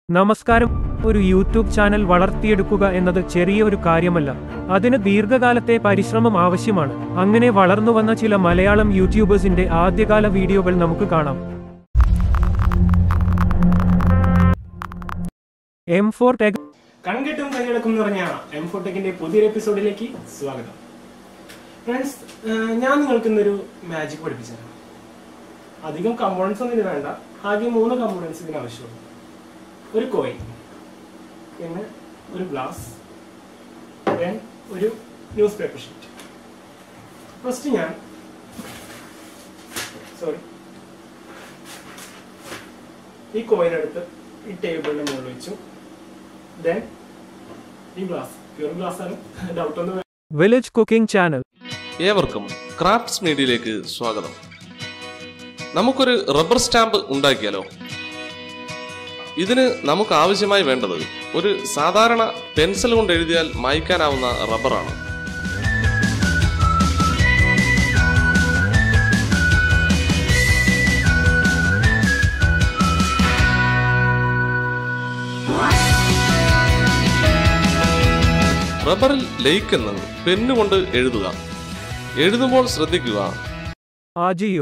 നമസ്കാരം ഒരു YouTube channel വളർത്തിയെടുക്കുക എന്നത് ചെറിയ ഒരു കാര്യമല്ല അതിന് ദീർഘകാലത്തെ പരിശ്രമം ആവശ്യമാണ് അങ്ങനെ വളർന്നു വന്ന ചില മലയാളം യൂട്യൂബേഴ്സിന്റെ ആദ്യകാല വീഡിയോകൾ നമുക്ക് കാണാം എം ഫോർ ടെക് കൺകെട്ടും കൈയടക്കും എന്ന് പറഞ്ഞ എം ഫോട്ടെക്കിന്റെ പുതിയൊരു എപ്പിസോഡിലേക്ക് സ്വാഗതം ഫ്രണ്ട്സ് ഞാൻ നിങ്ങൾക്ക് ഇന്നൊരു മാജിക് പഠിപ്പിച്ചു തരാം അധികം കമ്പോണൻസ് ഒന്നും ഇതിന് വേണ്ട ആകെ മൂന്ന് കമ്പോണൻസ് ഇതിന് ആവശ്യമുള്ളൂ ഒരു കോയിൻ പിന്നെ ഒരു ഗ്ലാസ് ദെൻ ഒരു ന്യൂസ് പേപ്പർ ഷീറ്റ് ഫസ്റ്റ് ഞാൻ സോറി ഈ കോയിൻ എടുത്ത് ഈ ടേബിളിന്റെ മുകളിൽ വെച്ചു ദെൻ ഈ ഗ്ലാസ് പ്യൂർ ഗ്ലാസ് ആണ് ഡൗട്ട് ഒന്നും വില്ലേജ് കുക്കിംഗ് ചാനൽ ഏവർക്കും ക്രാഫ്റ്റ്സ് മീഡിയയിലേക്ക് സ്വാഗതം നമുക്കൊരു റബ്ബർ സ്റ്റാമ്പ് ഉണ്ടാക്കിയാലോ ഇതിന് നമുക്ക് ആവശ്യമായി വേണ്ടത് ഒരു സാധാരണ പെൻസിൽ കൊണ്ട് എഴുതിയാൽ മായ്ക്കാനാവുന്ന റബ്ബറാണ് റബ്ബറിൽ ലയിക്കെന്ന് പെന്നുകൊണ്ട് എഴുതുക എഴുതുമ്പോൾ ശ്രദ്ധിക്കുക ആജിയോ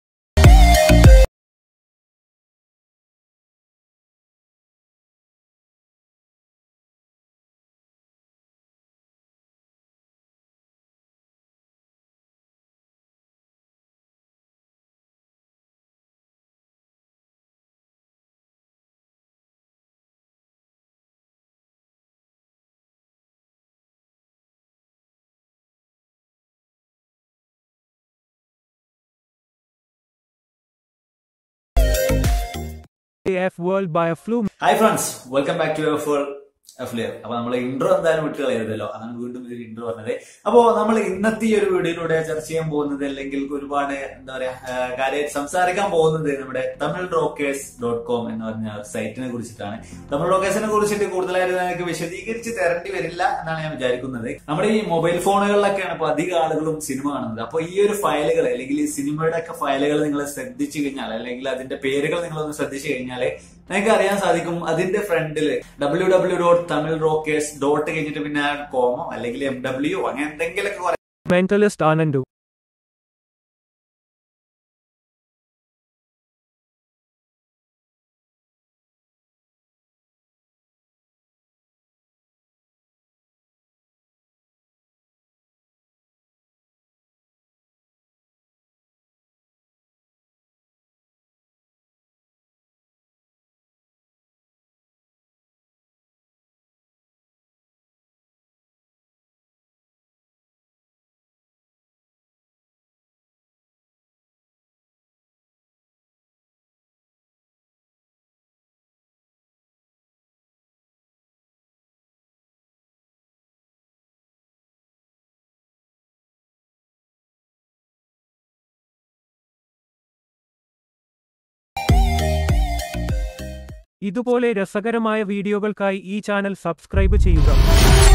എഫ് വേൾഡ് ബൈ ഫ്ലൂ hi friends welcome back to full അഫ്ലിയർ അപ്പൊ നമ്മൾ ഇൻട്രോ എന്തായാലും വിട്ട് കളയരുതല്ലോ അതാണ് വീണ്ടും ഇതൊരു ഇൻട്രോ പറഞ്ഞത് അപ്പോ നമ്മൾ ഇന്നത്തെ ഈ ഒരു വീഡിയോയിലൂടെ ചർച്ച ചെയ്യാൻ പോകുന്നത് അല്ലെങ്കിൽ ഒരുപാട് എന്താ പറയാ കാര്യം സംസാരിക്കാൻ പോകുന്നത് നമ്മുടെ തമിഴ് റോക്കേഴ്സ് ഡോട്ട് കോം എന്ന് പറഞ്ഞ സൈറ്റിനെ കുറിച്ചിട്ടാണ് തമിഴ് റോക്കേഴ്സിനെ കുറിച്ചിട്ട് കൂടുതലായിട്ട് എനിക്ക് വിശദീകരിച്ച് തരേണ്ടി വരില്ല എന്നാണ് ഞാൻ വിചാരിക്കുന്നത് നമ്മുടെ ഈ മൊബൈൽ ഫോണുകളിലൊക്കെയാണ് ഇപ്പൊ അധിക ആളുകളും സിനിമ കാണുന്നത് അപ്പൊ ഈ ഒരു ഫയലുകൾ അല്ലെങ്കിൽ ഈ സിനിമയുടെ ഒക്കെ ഫയലുകൾ നിങ്ങൾ ശ്രദ്ധിച്ചു കഴിഞ്ഞാൽ അല്ലെങ്കിൽ അതിന്റെ പേരുകൾ നിങ്ങളൊന്ന് ശ്രദ്ധിച്ചു കഴിഞ്ഞാൽ നിങ്ങൾക്ക് അറിയാൻ സാധിക്കും അതിന്റെ ഫ്രണ്ടില് W W dot Tamil rockers dot കഴിഞ്ഞിട്ട് പിന്നെ കോമോ അല്ലെങ്കിൽ എം ഡബ്ല്യു അങ്ങനെ എന്തെങ്കിലുമൊക്കെ കുറെ മെന്റലിസ്റ്റ് ആനന്ദു ഇതുപോലെ രസകരമായ വീഡിയോകൾക്കായി ഈ ചാനൽ സബ്സ്ക്രൈബ് ചെയ്യുക